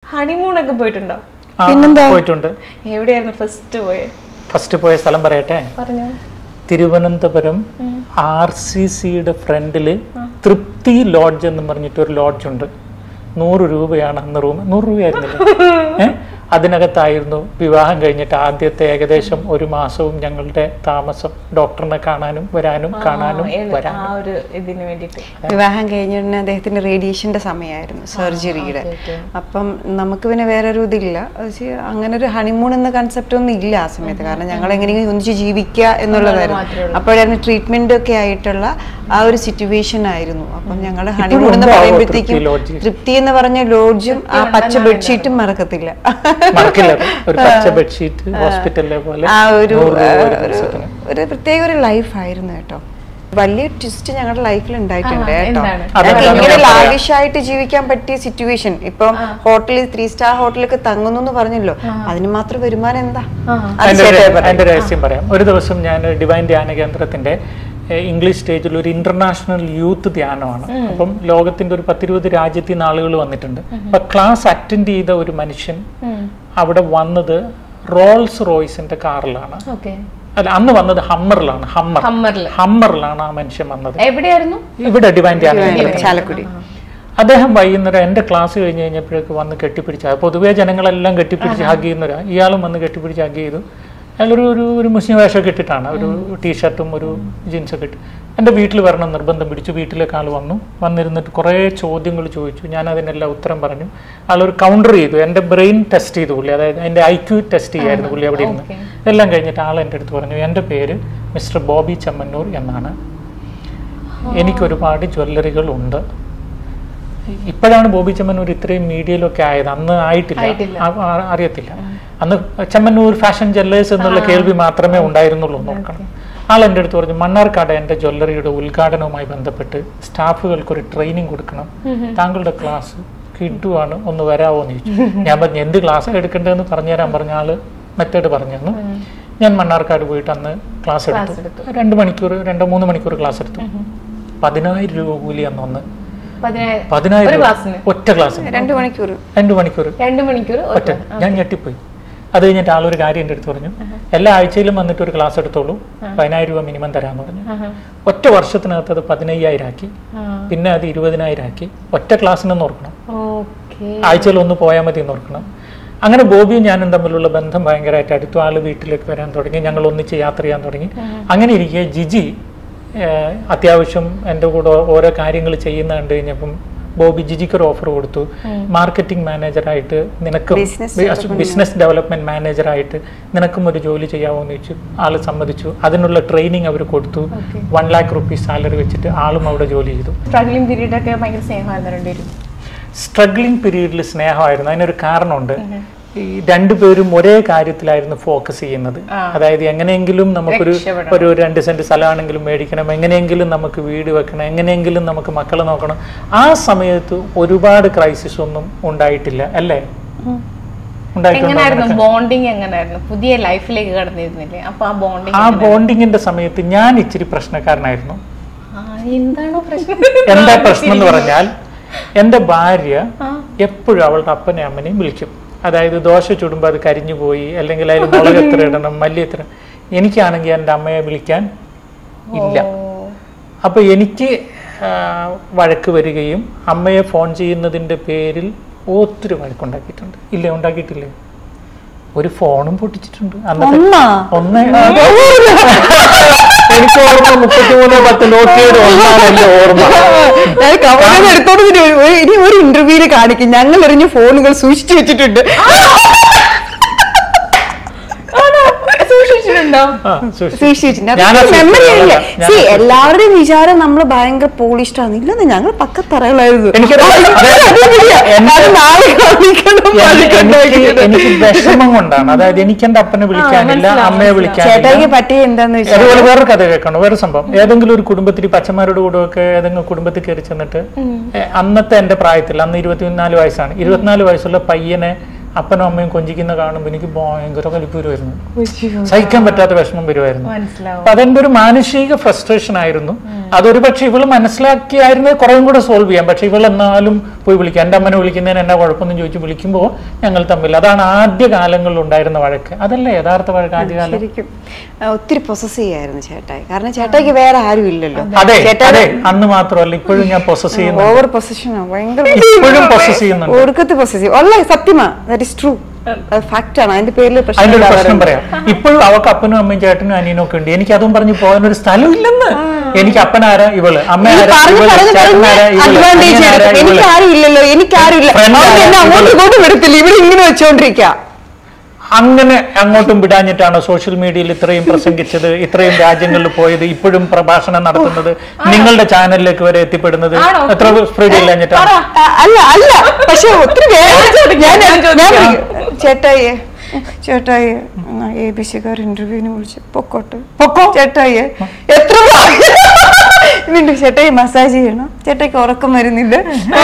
Honeymoon ഒക്കെ പോയിട്ടുണ്ടോ ആ, പിന്നെന്താ? പോയിട്ടുണ്ട് എവിടെയായിരുന്നു ഫസ്റ്റ് പോയെ ഫസ്റ്റ് പോയ സ്ഥലം പറയട്ടെ പറഞ്ഞു തിരുവനന്തപുരം ആർ സി സിയുടെ ഫ്രണ്ടില് തൃപ്തി ലോഡ്ജ് എന്ന് പറഞ്ഞിട്ട് ഒരു ലോഡ്ജ് ഉണ്ട് നൂറ് രൂപയാണ് അന്ന് റൂം നൂറ് രൂപയായിരുന്നില്ല ഏഹ് അതിനകത്തായിരുന്നു വിവാഹം കഴിഞ്ഞിട്ട് ആദ്യത്തെ ഏകദേശം ഒരു മാസവും ഞങ്ങളുടെ താമസം ഡോക്ടറിനെ കാണാനും വരാനും കാണാനും ആ വരാനും ഒരു ഇതിന് വേണ്ടിട്ട് വിവാഹം കഴിഞ്ഞ ഉടനെ അദ്ദേഹത്തിന് റേഡിയേഷന്റെ സമയമായിരുന്നു സർജറിയുടെ അപ്പം നമുക്ക് പിന്നെ വേറൊരു ഇതില്ല പക്ഷേ അങ്ങനെ ഒരു ഹണിമൂൺ എന്ന കൺസെപ്റ്റ് ഒന്നും ഇല്ല ആ സമയത്ത് കാരണം ഞങ്ങൾ എങ്ങനെയെങ്കിലും ഒന്നിച്ച് ജീവിക്കുക എന്നുള്ളതായിരുന്നു അപ്പോഴായിരുന്നു ട്രീറ്റ്മെന്റ് ഒക്കെ ആയിട്ടുള്ള ആ ഒരു സിറ്റുവേഷൻ ആയിരുന്നു അപ്പം ഞങ്ങൾ ഹണിമൂൺ എന്ന് ഉണ്ടോ പറയുമ്പോഴത്തേക്കും തൃപ്തി lodge? തൃപ്തി എന്ന് പറഞ്ഞ ലോഡ്ജും ആ പച്ച ബെഡ്ഷീറ്റും മറക്കത്തില്ല മറക്കില്ല അത്. ഒരു പച്ച ബെഡ്ഷീറ്റ് ഹോസ്പിറ്റലിലെ പോലെ ആ ഒരു നൂറ് രൂപ ഒരു ആ, ഒരു- ദിവസത്തിന്. ഒരു പ്രത്യേക ഒരു ലൈഫ് ആയിരുന്നു കേട്ടോ വലിയ ട്വിസ്റ്റ് ഞങ്ങളുടെ ലൈഫിൽ ഉണ്ടായിട്ടുണ്ട് ആ, കേട്ടോ എന്താണ്? അതാണ് ഞങ്ങൾക്ക് ഞാൻ ഇങ്ങനെ പറയാം. ലാവിഷ് ആയിട്ട് ജീവിക്കാൻ പറ്റിയ സിറ്റുവേഷൻ ഇപ്പം ഹോട്ടലിൽ ത്രീ സ്റ്റാർ ഹോട്ടലൊക്കെ തങ്ങുന്നു എന്ന് പറഞ്ഞല്ലോ അതിന് മാത്രം വരുമാനം എന്താ അത് അതിന്റെ ചേട്ടാ ഒരു- പറയൂ. അതിന്റെ രഹസ്യം പറയാം ഒരു ദിവസം ഞാൻ ഡിവൈൻ ധ്യാന കേന്ദ്രത്തിന്റെ ഏഹ്, ഇംഗ്ലീഷ് സ്റ്റേജിൽ ഒരു ഇന്റർനാഷണൽ യൂത്ത് ധ്യാനമാണ് അപ്പം ലോകത്തിന്റെ ഒരു പത്തിരുപത് രാജ്യത്തിൽ നിന്ന് ആളുകൾ വന്നിട്ടുണ്ട് അപ്പൊ ക്ലാസ് അറ്റൻഡ് ചെയ്ത ഒരു മനുഷ്യൻ അവിടെ വന്നത് റോൾസ് റോയ്സിന്റെ കാറിലാണ് ഓക്കെ അല്ല അന്ന് വന്നത് ഹമ്മറിലാണ് ഹമ്മർ ഹമ്മറിൽ ഹമ്മറിലാണ് ആ മനുഷ്യൻ വന്നത് എവിടെയായിരുന്നു ഇവിടെ ഡിവൈൻ ധ്യാന കേന്ദ്രത്തിൽ ചാലക്കുടി അദ്ദേഹം വൈകുന്നേരം എൻ്റെ ക്ലാസ് കഴിഞ്ഞ് കഴിഞ്ഞപ്പോഴേക്ക് വന്ന് കെട്ടിപ്പിടിച്ച പൊതുവേ ജനങ്ങളെല്ലാം കെട്ടിപ്പിടിച്ച് ഹഗ് ചെയ്യുന്നവരാ ഇയാളും വന്ന് കെട്ടിപ്പിടിച്ച് ഹഗ് ചെയ്തു അയാളൊരു ഒരു ഒരു മുസ്ലിം വേഷമൊക്കെ ഇട്ടിട്ടാണ് ഒരു ടീഷർട്ടും ഒരു ജീൻസൊക്കെ ഇട്ട് എൻ്റെ വീട്ടിൽ വരണം നിർബന്ധം പിടിച്ചു വീട്ടിലേക്ക് ആൾ വന്നു വന്നിരുന്നിട്ട് കുറേ ചോദ്യങ്ങൾ ചോദിച്ചു ഞാൻ അതിനെല്ലാം ഉത്തരം പറഞ്ഞു ആളൊരു കൗണ്ടർ ചെയ്തു എൻ്റെ ബ്രെയിൻ ടെസ്റ്റ് ചെയ്തു പുള്ളി അതായത് എൻ്റെ ഐ ക്യു ടെസ്റ്റ് ചെയ്യായിരുന്നു പുള്ളി അവിടെ ഇരുന്ന് ഇതെല്ലാം കഴിഞ്ഞിട്ട് ആൾ എൻ്റെ അടുത്ത് പറഞ്ഞു എൻ്റെ പേര് മിസ്റ്റർ ബോബി ചമ്മന്നൂർ എന്നാണ് എനിക്കൊരുപാട് ജ്വല്ലറികൾ ഉണ്ട് ഇപ്പോഴാണ് ബോബി ചെമ്മന്നൂർ ഇത്രയും മീഡിയയിലൊക്കെ ആയത് അന്ന് ആയിട്ടില്ല ആയിട്ടില്ല. ആ- ആ- അറിയത്തില്ല അന്ന് ചെമ്മന്നൂർ ഫാഷൻ ജ്വല്ലേഴ്സ് എന്നുള്ള കേൾവി മാത്രമേ ഉണ്ടായിരുന്നുള്ളൂ എന്ന് നോക്കണം ആൾ എൻ്റെ അടുത്ത് പറഞ്ഞു മണ്ണാർക്കാട് എൻ്റെ ജ്വല്ലറിയുടെ ഉദ്ഘാടനവുമായി ബന്ധപ്പെട്ട് സ്റ്റാഫുകൾക്ക് ഒരു ട്രെയിനിങ് കൊടുക്കണം താങ്കളുടെ ക്ലാസ് കിഡുവാണ് ഒന്ന് വരാവോ എന്ന് ചോദിച്ചു ഞാൻ പറഞ്ഞു എന്ത് ക്ലാസ് എടുക്കേണ്ടതെന്ന് പറഞ്ഞുതരാൻ പറഞ്ഞ ആള് മെത്തേഡ് പറഞ്ഞു തന്നു ഞാൻ മണ്ണാർക്കാട് പോയിട്ട് അന്ന് ക്ലാസ് എടുത്തു രണ്ട് മണിക്കൂർ രണ്ടോ മൂന്ന് മണിക്കൂർ ക്ലാസ് എടുത്തു പതിനായിരം രൂപ കൂലി അന്ന് ഒന്ന് പതിനായിരം പതിനായിരം ഒരു രൂപ. ക്ലാസ്സിന് ഒറ്റ ക്ലാസ്സിന് രണ്ടു മണിക്കൂർ രണ്ട് മണിക്കൂർ രണ്ട് മണിക്കൂർ ഒരു ഒറ്റ ഞാൻ ഞെട്ടിപ്പോയി അത് കഴിഞ്ഞിട്ട് ആളൊരു കാര്യം എൻ്റെ അടുത്ത് പറഞ്ഞു എല്ലാ ആഴ്ചയിലും വന്നിട്ട് ഒരു ക്ലാസ് എടുത്തോളൂ പതിനായിരം രൂപ മിനിമം തരാമെന്ന് പറഞ്ഞു ഒറ്റ വർഷത്തിനകത്ത് അത് പതിനയ്യായിരം ആക്കി പിന്നെ അത് ഇരുപതിനായിരം ആക്കി ഒറ്റ ക്ലാസ്സിനെന്ന് ഓർക്കണം ഓക്കെ ആഴ്ചയിൽ ഒന്ന് പോയാൽ മതി എന്ന് ഓർക്കണം അങ്ങനെ ബോബിയും ഞാനും തമ്മിലുള്ള ബന്ധം ഭയങ്കരമായിട്ട് അടുത്തു ആള് വീട്ടിലേക്ക് വരാൻ തുടങ്ങി ഞങ്ങൾ ഒന്നിച്ച് യാത്ര ചെയ്യാൻ തുടങ്ങി അങ്ങനെ ഇരിക്കെ ജിജി ഏഹ്, അത്യാവശ്യം എൻ്റെ കൂടെ ഓരോ കാര്യങ്ങൾ ചെയ്യുന്ന കണ്ടു കഴിഞ്ഞപ്പം ബോബി ജിജിക്ക് ഒരു ഓഫർ കൊടുത്തു മാർക്കറ്റിംഗ് മാനേജറായിട്ട് നിനക്ക് Business ബിസിനസ് ഡെവലപ്മെന്റ് മാനേജറായിട്ട് നിനക്കും ഒരു ജോലി ചെയ്യാമോ എന്ന് ചോദിച്ചു ആള് സമ്മതിച്ചു അതിനുള്ള ട്രെയിനിങ് അവർ കൊടുത്തു വൺ ലാക്ക് റുപ്പീസ് സാലറി വെച്ചിട്ട് ആളും അവിടെ ജോലി ചെയ്തു സ്ട്രഗ്ലിംഗ് പീരീഡ് ഒക്കെ ഭയങ്കര സ്നേഹമായിരുന്നു രണ്ടുപേരും സ്ട്രഗ്ലിംഗ് പീരീഡിൽ സ്നേഹമായിരുന്നു അതിനൊരു കാരണമുണ്ട് ഈ രണ്ടുപേരും ഒരേ കാര്യത്തിലായിരുന്നു ഫോക്കസ് ചെയ്യുന്നത് അതായത് എങ്ങനെയെങ്കിലും നമുക്കൊരു രക്ഷപ്പെടണം. ഒരു രണ്ട് സെന്റ് സ്ഥലമാണെങ്കിലും മേടിക്കണം എങ്ങനെയെങ്കിലും നമുക്ക് വീട് വെക്കണം എങ്ങനെയെങ്കിലും നമുക്ക് മക്കളെ നോക്കണം ആ സമയത്ത് ഒരുപാട് ക്രൈസിസ് ഒന്നും ഉണ്ടായിട്ടില്ല അല്ലേ ഉണ്ടായിട്ടുണ്ടോ എങ്ങനായിരുന്നു നിനക്ക്? ബോണ്ടിങ് എങ്ങനായിരുന്നു പുതിയ ലൈഫിലേക്ക് കടന്നിരുന്നില്ലേ അപ്പൊ ആ ബോണ്ടിങ് ആ ബോണ്ടിങ്ങിന്റെ സമയത്ത് ഞാൻ ഇച്ചിരി പ്രശ്നക്കാരനായിരുന്നു എന്താണോ പ്രശ്നം എന്താ പ്രശ്നം എന്ന് പറഞ്ഞാൽ എൻ്റെ ഭാര്യ എപ്പോഴും അവളുടെ അപ്പനെയും അമ്മനെയും വിളിക്കും അതായത് ദോശ ചുടുമ്പോൾ അത് കരിഞ്ഞു പോയി അല്ലെങ്കിൽ അതിൽ മുളക് എത്ര ഇടണം മല്ലി എത്ര എനിക്കാണെങ്കിൽ എൻ്റെ അമ്മയെ വിളിക്കാൻ ഇല്ല അപ്പൊ എനിക്ക് ആ, വഴക്ക് വരികയും അമ്മയെ ഫോൺ ചെയ്യുന്നതിന്റെ പേരിൽ ഒത്തിരി വഴക്കുണ്ടാക്കിയിട്ടുണ്ട് ഇല്ലേ ഉണ്ടാക്കിയിട്ടില്ലേ ഒരു ഫോണും പൊട്ടിച്ചിട്ടുണ്ട് അന്നത്തെ ഒന്നാ? ഒന്ന് എനിക്ക് ഓർമ്മ മുപ്പത്തിമൂന്ന് പത്ത് നോക്കിയുടെ ഒന്നാണ് എന്റെ ഓർമ്മ ഞാൻ കവറിൽ എടുത്തോണ്ട് വരും. ഒരു- ഇനി ഒരു ഇന്റർവ്യൂല് കാണിക്കും ഞങ്ങൾ എറിഞ്ഞ ഫോണുകൾ സൂക്ഷിച്ചു വെച്ചിട്ടുണ്ട് സൂക്ഷിച്ചിട്ടുണ്ടോ ആ, സൂക്ഷിച്ചു. സൂക്ഷിച്ചിട്ടുണ്ട് ഞാനാ മെമ്മറി സൂക്ഷിച്ചത്. ഇല്ല ഞാൻ സി എല്ലാവരുടെയും വിചാരം നമ്മൾ ഭയങ്കര പോളിഷ്ഡ് ആണ് ഇല്ലെന്ന് ഞങ്ങൾ പക്കത്തറകളായിരുന്നു എനിക്കറിയാം. അത് നാളെ കാണിക്കണം എനിക്ക് വഴക്കുണ്ടാക്കിയിട്ട്. എനിക്ക് വിഷമം കൊണ്ടാണ് അതായത് എനിക്ക് എന്റെ അപ്പനെ വിളിക്കാനില്ല അമ്മയെ വിളിക്കാനില്ല ചേട്ടായിക്ക് പറ്റിയ എന്താന്ന് വെച്ചാൽ അതുപോലെ വേറെ കഥ കേൾക്കണം വേറെ സംഭവം ഏതെങ്കിലും ഒരു കുടുംബത്തിൽ ഈ പച്ചമാരുടെ കൂടെ ഒക്കെ ഏതെങ്കിലും കുടുംബത്തിൽ കയറി ചെന്നിട്ട് ഏ, അന്നത്തെ എന്റെ പ്രായത്തിൽ അന്ന് ഇരുപത്തിനാല് വയസ്സാണ് ഇരുപത്തിനാല് വയസ്സുള്ള പയ്യനെ അപ്പനും അമ്മയും കൊഞ്ചിക്കുന്ന കാണുമ്പോൾ എനിക്ക് ഭയങ്കര കലിപ്പ് വരുമായിരുന്നു സഹിക്കാൻ പറ്റാത്ത വിഷമം വരുമായിരുന്നു മനസ്സിലാവും അപ്പൊ അതെന്റെ ഒരു മാനസിക ഫ്രസ്ട്രേഷൻ ആയിരുന്നു അതൊരു പക്ഷെ ഇവള് മനസ്സിലാക്കിയായിരുന്നേ കുറേയും കൂടെ സോൾവ് ചെയ്യാം പക്ഷെ ഇവൾ എന്നാലും പോയി വിളിക്കുക എൻ്റെ അമ്മനെ വിളിക്കുന്നതിന് എന്നാ കുഴപ്പമൊന്നും ചോദിച്ച് വിളിക്കുമ്പോൾ ഞങ്ങൾ തമ്മിൽ അതാണ് ആദ്യ കാലങ്ങളിൽ ഉണ്ടായിരുന്ന വഴക്ക് അതല്ല യഥാർത്ഥ വഴക്ക് ആദ്യകാലം ശരിക്കും ആ, ഒത്തിരി പൊസസ് ചെയ്യായിരുന്നു ചേട്ടായി കാരണം ചേട്ടായിക്ക് വേറെ ആരും ഇല്ലല്ലോ അതെ ചേട്ടായി അതെ അന്ന് മാത്രമല്ല ഇപ്പോഴും ഞാൻ പൊസസ് ചെയ്യുന്നു ഓവർ പൊസഷനോ ഭയങ്കര ഇപ്പോഴും പൊസസ് ചെയ്യുന്നുണ്ട് ഒടുക്കത്ത് പൊസസീവ് അല്ല സത്യമാ ദാറ്റ് ഇസ് ട്രൂ ഫാക്ട് ആണ് അതിന്റെ പേരിൽ അതിന്റെ ഒരു പ്രശ്നം പ്രശ്നം പറയാം ഇപ്പോഴും അവക്ക് അപ്പനും അമ്മയും ചേട്ടനും അനിയനും ഒക്കെ ഉണ്ട് എനിക്ക് അതും പറഞ്ഞ് പോകാൻ ഒരു സ്ഥലം ഇല്ലെന്ന് എനിക്ക് അപ്പനാരാ ഇവള് അമ്മ നീ ആരാ പറഞ്ഞു ഇവള് പറഞ്ഞു ചേട്ടനാരാ പറഞ്ഞ് ഇവള് advantage അനിയനാരാ എടുക്കും. എനിക്ക് ഇവള് ആരും ഇല്ലല്ലോ എനിക്ക് ആരും ഇല്ല Friend അതുകൊണ്ട് എന്നെ ആരാ അങ്ങോട്ടും ഇവള്? ഇങ്ങോട്ടും വിടത്തില്ല ഇവിടെ ഇങ്ങനെ വെച്ചോണ്ടിരിക്ക അങ്ങനെ അങ്ങോട്ടും വിടാഞ്ഞിട്ടാണ് സോഷ്യൽ മീഡിയയിൽ ഇത്രയും പ്രസംഗിച്ചത് ഇത്രയും രാജ്യങ്ങളിൽ പോയത് ഇപ്പോഴും പ്രഭാഷണം നടത്തുന്നത് നിങ്ങളുടെ ചാനലിലേക്ക് വരെ എത്തിപ്പെടുന്നത് ആണോ? എത്ര സ്പ്രെഡ് ഇല്ലാഞ്ഞിട്ടാണ് അല്ല അല്ല പക്ഷെ ഒത്തിരി വേറെ ഞാൻ ഞാൻ വിളിക്കും. ചേട്ടായിയെ ചേട്ടായിയെ എ ബി സിക്കാർ ഇന്റർവ്യൂവിന് വിളിച്ച് പൊക്കോട്ടെ പൊക്കോ ചേട്ടായിയെ എത്ര വീണ്ടും ചേട്ടായി മസാജ് ചെയ്യണം ചേട്ടായിക്ക് ഉറക്കം വരുന്നില്ല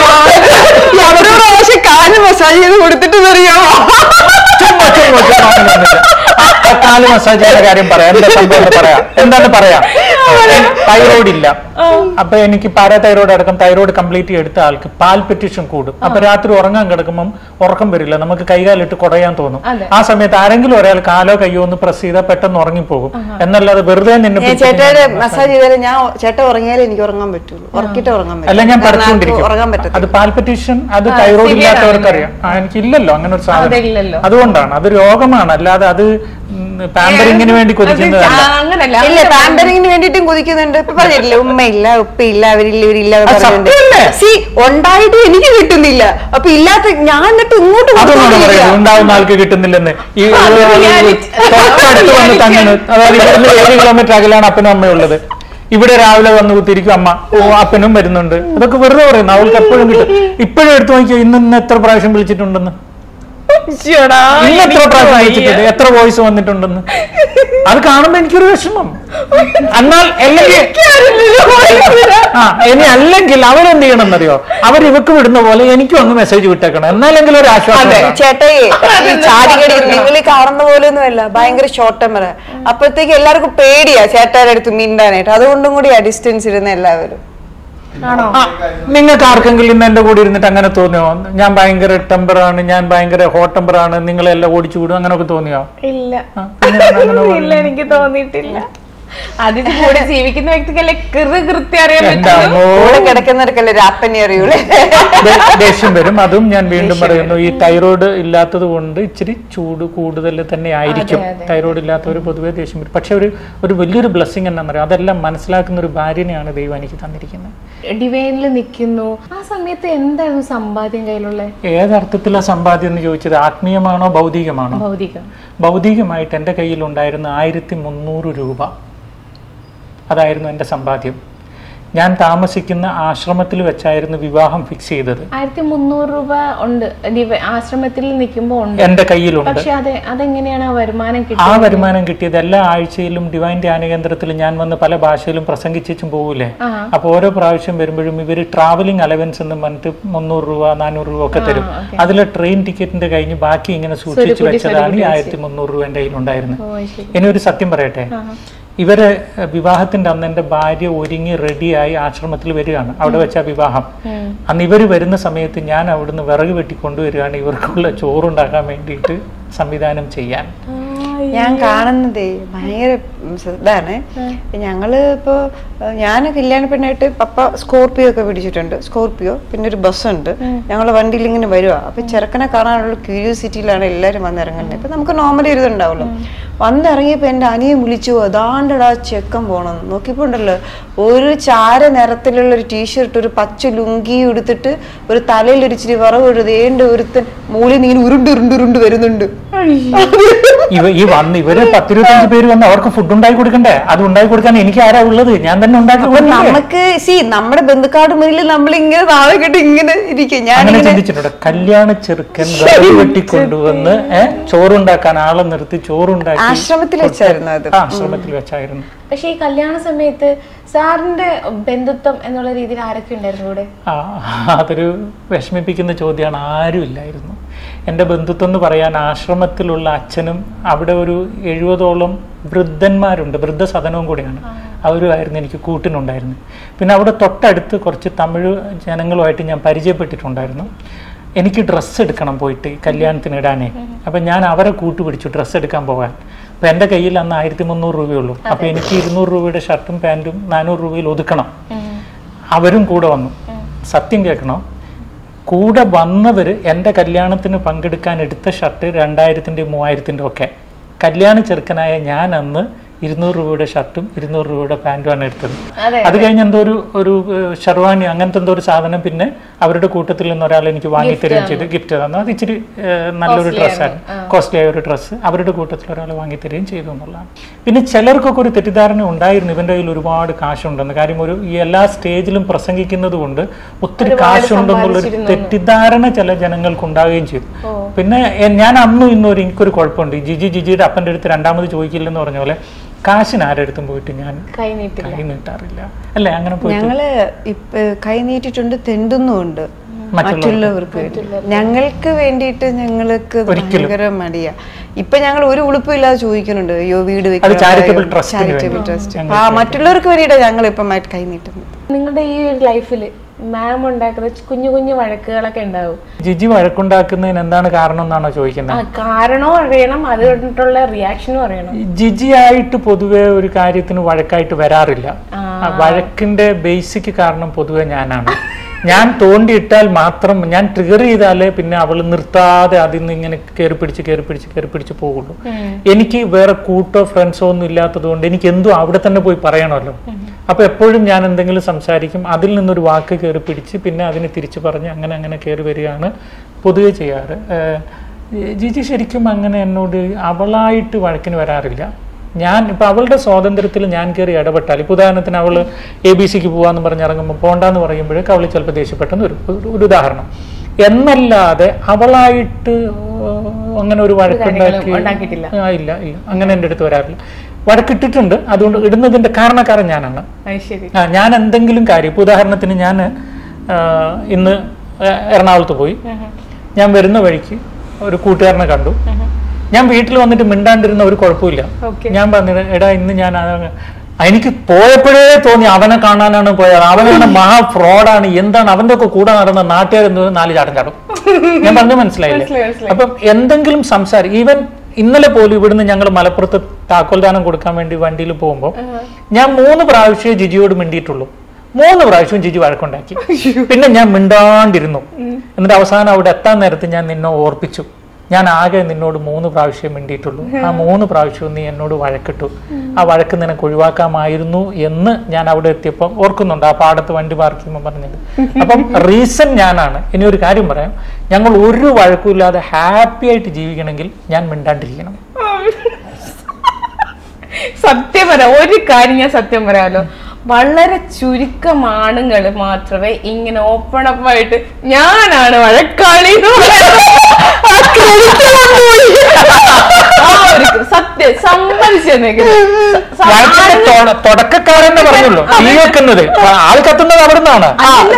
എത്ര പ്രാവശ്യം കാല് മസാജ് ചെയ്ത് കൊടുത്തിട്ട് അറിയാമോ ചുമ്മാ, ചുമ്മാ, ചുമ്മാ അങ്ങനെയൊന്നുമില്ല. ആ, ആ കാല് മസാജ് ചെയ്യുന്ന കാര്യം പറയാം എന്താ സംഭവം എന്ന് പറയാം എന്താണ് പറയാം തൈറോയ്ഡ് ഇല്ല അപ്പൊ എനിക്ക് പാരാതൈറോയ്ഡ് അടക്കം തൈറോയ്ഡ് കംപ്ലീറ്റ് എടുത്ത ആൾക്ക് പാൽപിറ്റേഷൻ കൂടും അപ്പൊ രാത്രി ഉറങ്ങാൻ കിടക്കുമ്പോൾ ഉറക്കം വരില്ല നമുക്ക് കൈകാലിട്ട് കുടയാൻ തോന്നും അതെ. ആ സമയത്ത് ആരെങ്കിലും ഒരാൾ കാലോ കയ്യോ ഒന്ന് പ്രസ് ചെയ്താൽ പെട്ടെന്ന് ഉറങ്ങിപ്പോകും എന്നല്ലാതെ വെറുതെ നിന്നെ ഏ, പിടിച്ച് ചേട്ടായുടെ ഇങ്ങനെ മസാജ് ചെയ്താലും ഞാൻ ചേട്ട ഉറങ്ങിയാലേ എനിക്ക് ഉറങ്ങാൻ പറ്റുള്ളൂ ഉറക്കിട്ട് ഉറങ്ങാൻ അല്ല ഞാൻ കാരണം ആർക്കും പഠിച്ചുകൊണ്ടിരിക്കും ഉറങ്ങാൻ പറ്റത്തില്ല അത് പാൽപിറ്റേഷൻ അത് ആ, തൈറോയ്ഡ് severe ഇല്ലാത്തവർക്ക് ആണ് അറിയാം ആ, എനിക്കില്ലല്ലോ അങ്ങനെ ഒരു അതില്ലല്ലോ. സാധനം അതുകൊണ്ടാണ് അത് രോഗമാണ് അല്ലാതെ അത് പാമ്പറിങ്ങിന് വേണ്ടി കൊതിക്കുന്നതല്ല അങ്ങനല്ല ഇല്ല പാമ്പറിങ്ങിന് വേണ്ടിയിട്ടും കൊതിക്കുന്നുണ്ട് ഇപ്പൊ പറഞ്ഞിട്ടില്ല ഉമ്മയില്ല ഉപ്പയില്ല അവരില്ല ഇവരില്ല എന്ന് അത് പറയുന്നുണ്ട് സത്യമല്ലേ? സി ഉണ്ടായിട്ട് എനിക്ക് കിട്ടുന്നില്ല അപ്പൊ ഇല്ലാത്ത ഞാൻ എന്നിട്ട് ഇങ്ങോട്ട് അതൊന്നും കൊടുത്തോണ്ടിരിക്കുക. പറയുന്നത് ഉണ്ടാവുന്ന ആൾക്ക് കിട്ടുന്നില്ലെന്ന് ഈ അത് reality. തൊട്ടടുത്ത് വന്ന് തങ്ങുന്നു അതായത് ഇവിടുന്ന് ഏഴ് കിലോമീറ്റർ അകലാണ് അപ്പനും അമ്മയും ഉള്ളത് ഇവിടെ രാവിലെ വന്ന് കുത്തിരിക്കും അമ്മ ഓ അപ്പനും വരുന്നുണ്ട് അതൊക്കെ വെറുതെ പറയുന്നു അവൾക്ക് എപ്പോഴും കിട്ടും ഇപ്പോഴും എടുത്തു നോക്കിയോ ഇന്ന് ഇന്ന് എത്ര പ്രാവശ്യം വിളിച്ചിട്ടുണ്ടെന്ന് ശ്ശോടാ, ഇന്ന് എത്ര എനിക്ക് പ്രാവശ്യം വയ്യ. വിളിച്ചിട്ടുണ്ട് എത്ര വോയിസ് വന്നിട്ടുണ്ടെന്ന് അത് കാണുമ്പോ എനിക്കൊരു വിഷമം എന്നാൽ അല്ലെങ്കിൽ ആ ഇനി അല്ലെങ്കിൽ അവരെന്ത് ചെയ്യണം എന്നറിയോ അവർ ഇവക്ക് വിടുന്ന പോലെ എനിക്കും അങ്ങ് മെസ്സേജ് വിട്ടേക്കണം എന്നാലെങ്കിലും ഒരു ആശ്വാസം അതെ ഉണ്ടാവും. ചേട്ടായി ഈ ചാടികടി നിങ്ങൾ ഈ കാണുന്ന പോലെ ഒന്നുമല്ല ഭയങ്കര ഷോർട്ട് ടെമ്പർ അപ്പോഴത്തേക്ക് എല്ലാവർക്കും പേടിയാ ചേട്ടായുടെ അടുത്ത് മിണ്ടാനായിട്ട് അതുകൊണ്ടും കൂടി ആ ഡിസ്റ്റൻസ് ഇരുന്ന എല്ലാവരും ആണോ ആ, നിങ്ങൾക്ക് ആർക്കെങ്കിലും ഇന്ന് എന്റെ കൂടെ ഇരുന്നിട്ട് അങ്ങനെ തോന്നിയോ ഞാൻ ഭയങ്കര ടെമ്പറാണ് ഞാൻ ഭയങ്കര ഹോട്ട് ടെമ്പറാണ് നിങ്ങളെല്ലാം ഓടിച്ചു വിടും അങ്ങനെയൊക്കെ തോന്നിയോ ഇല്ല ആ, പിന്നെ അങ്ങനെ ഇല്ല എനിക്ക് തോന്നിയിട്ടില്ല അതിന് കൂടെ ജീവിക്കുന്ന വ്യക്തിക്കല്ലേ കൃ കൃത്യം അറിയാൻ എന്റെ പറ്റുള്ളൂ അമ്മോ കൂടെ കിടക്കുന്നവർക്കല്ലേ രാപ്പനി അറിയൂലേ ദേ- ദേഷ്യം വരും അതും ഞാൻ വീണ്ടും പറയുന്നു ഈ തൈറോയ്ഡ് ഇല്ലാത്തത് കൊണ്ട് ഇച്ചിരി ചൂട് കൂടുതൽ തന്നെ ആയിരിക്കും അതെ, അതെ. തൈറോയ്ഡ് ഇല്ലാത്തവർ പൊതുവേ ദേഷ്യം വരും പക്ഷെ ഒരു ഒരു വലിയൊരു ബ്ലെസ്സിങ് എന്നാണെന്നറിയാം അതെല്ലാം മനസ്സിലാക്കുന്ന ഒരു ഭാര്യനെയാണ് ദൈവം എനിക്ക് തന്നിരിക്കുന്നത് ഡിവൈനിൽ നിൽക്കുന്നു ആ സമയത്ത് എന്തായിരുന്നു സമ്പാദ്യം കയ്യിലുള്ള ഏതർത്ഥത്തിലാ സമ്പാദ്യം എന്ന് ചോദിച്ചത് ആത്മീയമാണോ ഭൗതികമാണോ ഭൗതികം ഭൗതികമായിട്ട് എൻ്റെ കയ്യിൽ ഉണ്ടായിരുന്ന ആയിരത്തി മുന്നൂറ് രൂപ അതായിരുന്നു എൻ്റെ സമ്പാദ്യം ഞാൻ താമസിക്കുന്ന ആശ്രമത്തിൽ വെച്ചായിരുന്നു വിവാഹം ഫിക്സ് ചെയ്തത് ആയിരത്തി മുന്നൂറ് രൂപ ഉണ്ട് ഡിവ- ആശ്രമത്തിൽ നിൽക്കുമ്പോ ഉണ്ട് എൻ്റെ കയ്യിലുണ്ട് പക്ഷെ അതെ അതെങ്ങനെയാണ് ആ വരുമാനം ആ കിട്ടിയത് വരുമാനം കിട്ടിയത് എല്ലാ ആഴ്ചയിലും ഡിവൈൻ ധ്യാന കേന്ദ്രത്തിൽ ഞാൻ വന്ന് പല ഭാഷയിലും പ്രസംഗിച്ചും പോകൂലേ ആ. അപ്പോൾ ഓരോ പ്രാവശ്യം വരുമ്പോഴും ഇവർ ട്രാവലിംഗ് അലവൻസ് എന്ന് പറഞ്ഞിട്ട് മുന്നൂറ് രൂപ നാനൂറ് രൂപ ഒക്കെ തരും അതിൽ ട്രെയിൻ ടിക്കറ്റിന്റെ കഴിഞ്ഞ് ബാക്കി ഇങ്ങനെ സൂക്ഷിച്ചു സ്വരുക്കൂട്ടി, വെച്ചതാണ് ഈ സ്വരുക്കൂട്ടി ആയിരത്തി മുന്നൂറ് രൂപ എൻ്റെ കയ്യിലുണ്ടായിരുന്നത് ഓ ശരി ഇനി ഒരു സത്യം പറയട്ടെ ഇവര് വിവാഹത്തിന്റെ അന്ന് എൻ്റെ ഭാര്യ ഒരുങ്ങി റെഡിയായി ആശ്രമത്തിൽ വരികയാണ് അവിടെ വെച്ച വിവാഹം അന്ന് ഇവർ വരുന്ന സമയത്ത് ഞാൻ അവിടുന്ന് വിറക് വെട്ടി കൊണ്ടുവരികയാണ് ഇവർക്കുള്ള ചോറുണ്ടാക്കാൻ വേണ്ടിയിട്ട് സംവിധാനം ചെയ്യാൻ ഞാൻ കാണുന്നതേ ഭയങ്കര ഉം സ- ഇതാണ് ഞങ്ങള് ഇപ്പോ ഞാൻ കല്യാണ പെണ്ണായിട്ട് പപ്പ സ്കോർപ്പിയോ ഒക്കെ പിടിച്ചിട്ടുണ്ട് സ്കോർപ്പിയോ പിന്നെ ഒരു ബസ്സുണ്ട് ഞങ്ങൾ വണ്ടിയിൽ ഇങ്ങനെ വരുവാ അപ്പൊ ചെറുക്കനെ കാണാനുള്ള ക്യൂരിയോസിറ്റിയിലാണ് എല്ലാവരും വന്നിറങ്ങുന്നത് ഇപ്പൊ നമുക്ക് നോർമലി ഒരു ഇതുണ്ടാവുമല്ലോ വന്നിറങ്ങിയപ്പോ എന്റെ അനിയൻ വിളിച്ചു അതാണ്ടടാ ചെക്കൻ പോണം നോക്കിയപ്പോ ഉണ്ടല്ലോ ഒരു ചാര നിറത്തിലുള്ള ഒരു ടീഷർട്ട് ഒരു പച്ച ലുങ്കി എടുത്തിട്ട് ഒരു തലയിൽ ഒരു ഇച്ചിരി വിറവ് എഴുതേണ്ട ഒരുത്തൻ മൂളിൽ നീ ഉരുണ്ട് ഉരുണ്ട് ഉരുണ്ട് വരുന്നുണ്ട് ഇവ ഈ വന്ന് ഇവര് പത്തിരുപത്തഞ്ച് പേര് വന്ന് അവർക്ക് ഫുഡ് ഉണ്ടാക്കി കൊടുക്കണ്ടേ അത് ഉണ്ടാക്കി കൊടുക്കാൻ എനിക്ക് ആരാ ഉള്ളത് ഞാൻ തന്നെ ഉണ്ടാക്കി അപ്പൊ കൊടുക്കണ്ടേ? നമുക്ക് സി നമ്മുടെ ബന്ധുക്കാട് മുന്നിൽ നമ്മൾ ഇങ്ങനെ നാളെ കെട്ടി ഇങ്ങനെ ഇരിക്കും ഞാൻ അങ്ങനെ ഇങ്ങനെ ചിന്തിച്ചിട്ടുണ്ട് കല്യാണ ചെറുക്കൻ വിറക് വെട്ടി കൊണ്ടുവന്ന് ഏഹ് ചോറുണ്ടാക്കാൻ ആളെ നിർത്തി ചോറുണ്ടാക്കി ആശ്രമത്തിൽ വെച്ചായിരുന്നു അത് ആ, ആശ്രമത്തിൽ വെച്ചായിരുന്നു പക്ഷെ ഈ കല്യാണ സമയത്ത് സാറിന്റെ ബന്ധുത്വം എന്നുള്ള രീതിയിൽ ആരൊക്കെ ഉണ്ടായിരുന്നു കൂടെ ആ അതൊരു വിഷമിപ്പിക്കുന്ന ചോദ്യമാണ് ആരും ഇല്ലായിരുന്നു എൻ്റെ ബന്ധുത്വം എന്ന് പറയാൻ ആശ്രമത്തിലുള്ള അച്ഛനും അവിടെ ഒരു എഴുപതോളം വൃദ്ധന്മാരുണ്ട് വൃദ്ധസദനവും കൂടിയാണ് അവരുമായിരുന്നു എനിക്ക് കൂട്ടിനുണ്ടായിരുന്നത് പിന്നെ അവിടെ തൊട്ടടുത്ത് കുറച്ച് തമിഴ് ജനങ്ങളുമായിട്ട് ഞാൻ പരിചയപ്പെട്ടിട്ടുണ്ടായിരുന്നു എനിക്ക് ഡ്രസ്സ് എടുക്കണം പോയിട്ട് ഈ കല്യാണത്തിന് ഇടാനേ അപ്പം ഞാൻ അവരെ കൂട്ടുപിടിച്ചു ഡ്രസ്സ് എടുക്കാൻ പോകാൻ അപ്പം എൻ്റെ കയ്യിൽ അന്ന് ആയിരത്തി മുന്നൂറ് രൂപയുള്ളൂ അപ്പം എനിക്ക് ഇരുന്നൂറ് രൂപയുടെ ഷർട്ടും പാൻറ്റും നാനൂറ് രൂപയിൽ ഒതുക്കണം അവരും കൂടെ വന്നു സത്യം കേൾക്കണോ കൂടെ വന്നവർ എൻ്റെ കല്യാണത്തിന് പങ്കെടുക്കാൻ എടുത്ത ഷർട്ട് രണ്ടായിരത്തിൻ്റെ മൂവായിരത്തിൻ്റെ ഒക്കെ കല്യാണ ചെറുക്കനായ ഞാൻ അന്ന് ഇരുന്നൂറ് രൂപയുടെ ഷർട്ടും ഇരുന്നൂറ് രൂപയുടെ പാൻറ്റുമാണ് എടുത്തത് അതെ അത് കഴിഞ്ഞ് എന്തോ ഒരു ഒരു ഏഹ്, ഷെർവാണി അങ്ങനത്തെ എന്തോ ഒരു സാധനം പിന്നെ അവരുടെ കൂട്ടത്തിൽ നിന്ന് ഒരാൾ എനിക്ക് വാങ്ങി തരികയും ചെയ്തു ഗിഫ്റ്റ് തന്നു അത് ഇച്ചിരി ഏഹ്, നല്ലൊരു ഡ്രസ്സായിരുന്നു കോസ്റ്റ്ലി ആയ ഒരു ഡ്രസ്സ് അവരുടെ കൂട്ടത്തിൽ ഒരാൾ വാങ്ങി തരികയും ചെയ്തു എന്നുള്ളതാണ് പിന്നെ ചിലർക്കൊക്കെ ഒരു തെറ്റിദ്ധാരണ ഉണ്ടായിരുന്നു ഇവന്റെ കയ്യിൽ ഒരുപാട് കാശുണ്ടെന്ന് കാര്യം ഒരു ഈ എല്ലാ സ്റ്റേജിലും പ്രസംഗിക്കുന്നത് കൊണ്ട് ഒത്തിരി കാശുണ്ടെന്നുള്ളൊരു തെറ്റിദ്ധാരണ ചില ജനങ്ങൾക്ക് ഉണ്ടാവുകയും ചെയ്തു പിന്നെ എ- ഞാൻ അന്നും ഇന്നും ഒരു എനിക്കൊരു കുഴപ്പമുണ്ട് ഈ ജിജി ജിജിയുടെ അപ്പൻ്റെ അടുത്ത് രണ്ടാമത് ചോദിക്കില്ലെന്ന് പറഞ്ഞ പോലെ കാശിന് ആരുടെ അടുത്തും പോയിട്ട് ഞാൻ കൈ നീട്ടി കൈ നീട്ടാറില്ല അല്ലേ അങ്ങനെ പോയിട്ട് ഞങ്ങള് ഇപ്പൊ കൈ നീട്ടിട്ടുണ്ട് തെണ്ടുന്നുമുണ്ട് മറ്റുള്ളവർക്ക് വേണ്ടി ഞങ്ങൾക്ക് വേണ്ടിയിട്ട് ഞങ്ങൾക്ക് ഇത് ഭയങ്കര മടിയാ ഇപ്പൊ ഞങ്ങൾ ഒരു ഉളുപ്പും ഇല്ലാതെ ചോദിക്കുന്നുണ്ട് അയ്യോ വീട് അത് charitable trust ന് ചാരിറ്റബിൾ വേണ്ടി. ട്രസ്റ്റ് ആ മറ്റുള്ളവർക്ക് വേണ്ടിയിട്ട് ഞങ്ങൾ ഇപ്പം കൈ നീട്ടുന്നത് നിങ്ങളുടെ ഈ ഒരു ലൈഫിൽ മാം ഉണ്ടാക്കുന്ന കുഞ്ഞു കുഞ്ഞു വഴക്കുകളൊക്കെ ഉണ്ടാവും ജിജി വഴക്കുണ്ടാക്കുന്നതിന് എന്താണ് കാരണം എന്നാണോ ചോദിക്കുന്നത് ആ കാരണവും അറിയണം അത് കണ്ടിട്ടുള്ള റിയാക്ഷനും അറിയണം ജിജി ആയിട്ട് പൊതുവെ ഒരു കാര്യത്തിന് വഴക്കായിട്ട് വരാറില്ല ആ വഴക്കിന്റെ ബേസിക് കാരണം പൊതുവെ ഞാനാണ് ഞാൻ തോണ്ടിയിട്ടാൽ മാത്രം ഞാൻ ട്രിഗർ ചെയ്താലേ പിന്നെ അവൾ നിർത്താതെ അതിൽ നിന്ന് ഇങ്ങനെ കയറി പിടിച്ച് കയറി പിടിച്ച് കയറി പിടിച്ച് പോകുള്ളൂ എനിക്ക് വേറെ കൂട്ടോ ഫ്രണ്ട്സോ ഒന്നും ഇല്ലാത്തത് കൊണ്ട് എനിക്ക് എന്തോ അവിടെ തന്നെ പോയി പറയണമല്ലോ അപ്പൊ എപ്പോഴും ഞാൻ എന്തെങ്കിലും സംസാരിക്കും അതിൽ നിന്നൊരു വാക്ക് കയറി പിടിച്ച് പിന്നെ അതിന് തിരിച്ചു പറഞ്ഞ് അങ്ങനെ അങ്ങനെ കയറി വരികയാണ് പൊതുവെ ചെയ്യാറ് ഏഹ് ജിജി ശരിക്കും അങ്ങനെ എന്നോട് അവളായിട്ട് വഴക്കിന് വരാറില്ല ഞാൻ ഇപ്പൊ അവളുടെ സ്വാതന്ത്ര്യത്തിൽ ഞാൻ കയറി ഇടപെട്ടാൽ ഇപ്പൊ ഉദാഹരണത്തിന് അവള് എ ബി സിക്ക് പോവാന്ന് പറഞ്ഞ് ഇറങ്ങുമ്പോൾ പോണ്ടാന്ന് പറയുമ്പോഴേക്ക് അവള് ചിലപ്പോൾ ദേഷ്യപ്പെട്ടെന്ന് ഒരു ഒരു ഉദാഹരണം എന്നല്ലാതെ അവളായിട്ട് ഏഹ്, അങ്ങനെ ഒരു വഴക്കുണ്ടാക്കി ഉണ്ടാക്കിയിട്ടില്ല. ആ, ഇല്ല ഇല്ല അങ്ങനെ എൻ്റെ അടുത്ത് വരാറില്ല വഴക്കിട്ടിട്ടുണ്ട് അതുകൊണ്ട് ഇടുന്നതിന്റെ കാരണക്കാരൻ ഞാനാണ് അത് ശരി ആ ഞാൻ എന്തെങ്കിലും കാര്യം ഇപ്പൊ ഉദാഹരണത്തിന് ഞാൻ ഇന്ന് എ- എറണാകുളത്ത് പോയി ഞാൻ വരുന്ന വഴിക്ക് ഒരു കൂട്ടുകാരനെ കണ്ടു ഞാൻ വീട്ടിൽ വന്നിട്ട് മിണ്ടാണ്ടിരുന്ന ഒരു കുഴപ്പമില്ല Okay. ഞാൻ പറഞ്ഞു എടാ ഇന്ന് ഞാൻ ആ- എനിക്ക് പോയപ്പോഴേ തോന്നി അവനെ കാണാനാണ് പോയത് അവനാണ് മഹാ ഫ്രോഡാണ് എന്താണ് അവന്റെ ഒക്കെ കൂടെ നടന്ന നാട്ടുകാർ എന്ന് നാല് ചാട്ടം ചാടും ഞാൻ പറഞ്ഞു മനസ്സിലായില്ലേ മനസ്സിലായി, മനസ്സിലായി. അപ്പം എന്തെങ്കിലും സംസാരം ഈവൻ ഇന്നലെ പോലും ഇവിടുന്ന് ഞങ്ങൾ മലപ്പുറത്ത് താക്കോൽദാനം കൊടുക്കാൻ വേണ്ടി വണ്ടിയിൽ പോകുമ്പോൾ ഞാൻ മൂന്ന് പ്രാവശ്യമേ ജിജിയോട് മിണ്ടിയിട്ടുള്ളൂ മൂന്ന് പ്രാവശ്യം ജിജി വഴക്കുണ്ടാക്കി പിന്നെ ഞാൻ മിണ്ടാണ്ടിരുന്നു എന്നിട്ട് അവസാനം അവിടെ എത്താൻ നേരത്ത് ഞാൻ നിന്നെ ഓർപ്പിച്ചു ഞാൻ ആകെ നിന്നോട് മൂന്ന് പ്രാവശ്യം മിണ്ടിയിട്ടുള്ളൂ ആ മൂന്ന് പ്രാവശ്യവും നീ എന്നോട് വഴക്കിട്ടു ആ വഴക്ക് നിനക്ക് ഒഴിവാക്കാമായിരുന്നു എന്ന് ഞാൻ അവിടെ എത്തിയപ്പോൾ ഓർക്കുന്നുണ്ട് ആ പാടത്ത് വണ്ടി പാർക്ക് ചെയ്യുമ്പോൾ പറഞ്ഞത് അപ്പം റീസൺ ഞാനാണ് ഇനി ഒരു കാര്യം പറയാം ഞങ്ങൾ ഒരു വഴക്കുമില്ലാതെ ഹാപ്പി ആയിട്ട് ജീവിക്കണമെങ്കിൽ ഞാൻ മിണ്ടാണ്ടിരിക്കണം സത്യം പറയാം ഒരു കാര്യം ഞാൻ സത്യം പറയാലോ വളരെ ചുരുക്കം ആണുങ്ങൾ മാത്രമേ ഇങ്ങനെ ഓപ്പൺ അപ്പ് ആയിട്ട് ഞാനാണ് വഴക്കാളി എന്ന് പറയുന്നത്. ആ credit കൊണ്ടുപോയി. ആ ഒരു സത്യം സമ്മതിച്ചു വഴക്കിന്റെ തൊട- തുടക്കക്കാരെന്ന് പറഞ്ഞുള്ളൂ തീ വെക്കുന്നത് ആൾ കത്തുന്നത് അവിടെ നിന്നാണ്